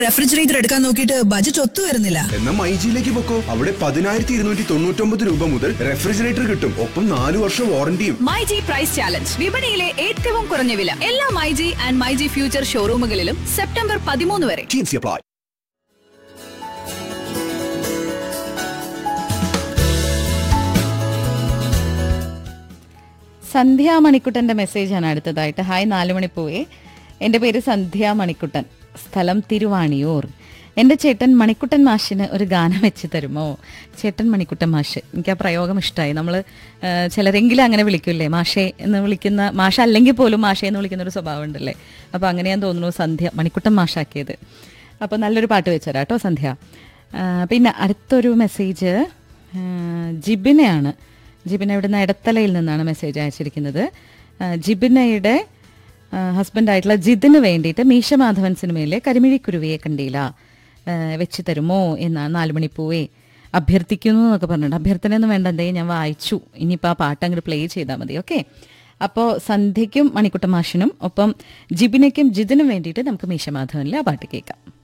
refrigerator എടുക്കാൻ നോക്കിയിട്ട് budget ഒത്തു വരുന്നില്ല എന്നാ മൈജിയിലേക്ക് പൊക്കോ അവിടെ പതിനായിരത്തി ഇരുന്നൂറ്റി തൊണ്ണൂറ്റൊമ്പത് രൂപ മുതൽ റെഫ്രിജറേറ്റർ കിട്ടും ഒപ്പം നാലു വർഷം വാറണ്ടിയും മൈജി പ്രൈസ് ചാലഞ്ച് വിപണിയിലെ ഏറ്റവും കുറഞ്ഞ വില എല്ലാ മൈജി ആൻഡ് മൈജി ഫ്യൂച്ചർ ഷോറൂമുകളിലും സെപ്റ്റംബർ പതിമൂന്ന് വരെ ടീംസി അപ്ലൈ സന്ധ്യ മണിക്കുട്ടൻ്റെ മെസ്സേജാണ് അടുത്തതായിട്ട് ഹായ് നാല് മണി പോവേ എൻ്റെ പേര് സന്ധ്യ മണിക്കുട്ടൻ സ്ഥലം തിരുവാണിയൂർ എൻ്റെ ചേട്ടൻ മണിക്കുട്ടൻ മാഷിന് ഒരു ഗാനം വെച്ച് തരുമോ ചേട്ടൻ മണിക്കുട്ടൻ മാഷ് എനിക്ക് ആ പ്രയോഗം ഇഷ്ടമായി നമ്മൾ ചിലരെങ്കിലും അങ്ങനെ വിളിക്കില്ലേ മാഷേ എന്ന് വിളിക്കുന്ന മാഷ അല്ലെങ്കിൽ പോലും മാഷേ എന്ന് വിളിക്കുന്ന ഒരു സ്വഭാവം ഉണ്ടല്ലേ അപ്പോൾ അങ്ങനെയാന്ന് തോന്നുന്നു സന്ധ്യ മണിക്കുട്ടൻ മാഷാക്കിയത് അപ്പോൾ നല്ലൊരു പാട്ട് വെച്ചുതരാം കേട്ടോ സന്ധ്യ ആ, പിന്നെ അടുത്തൊരു മെസ്സേജ് ആ, ജിബിനയാണ് ജിബിന ഇവിടുന്ന് ഇടത്തലയിൽ നിന്നാണ് മെസ്സേജ് അയച്ചിരിക്കുന്നത് ആ, ജിബിനയുടെ ആ, ഹസ്ബൻഡായിട്ടുള്ള ജിതിന് വേണ്ടിയിട്ട് മീശമാധവൻ സിനിമയിലെ കരിമിഴിക്കുരുവിയെ കണ്ടില്ല ആ, വെച്ച് തരുമോ എന്നാണ് നാലുമണിപ്പൂവേ അഭ്യർത്ഥിക്കുന്നു എന്നൊക്കെ പറഞ്ഞിട്ടുണ്ട് അഭ്യർത്ഥനയൊന്നും വേണ്ട എന്തേ ഞാൻ വായിച്ചു ഇനിയിപ്പോൾ ആ പാട്ട് അങ്ങോട്ട് പ്ലേ ചെയ്താൽ മതി ഓക്കെ അപ്പോൾ സന്ധ്യയ്ക്കും മണിക്കുട്ടമാഷിനും ഒപ്പം ജിബിനയ്ക്കും ജിതിനും വേണ്ടിയിട്ട് നമുക്ക് മീശമാധവനിലെ ആ പാട്ട് കേൾക്കാം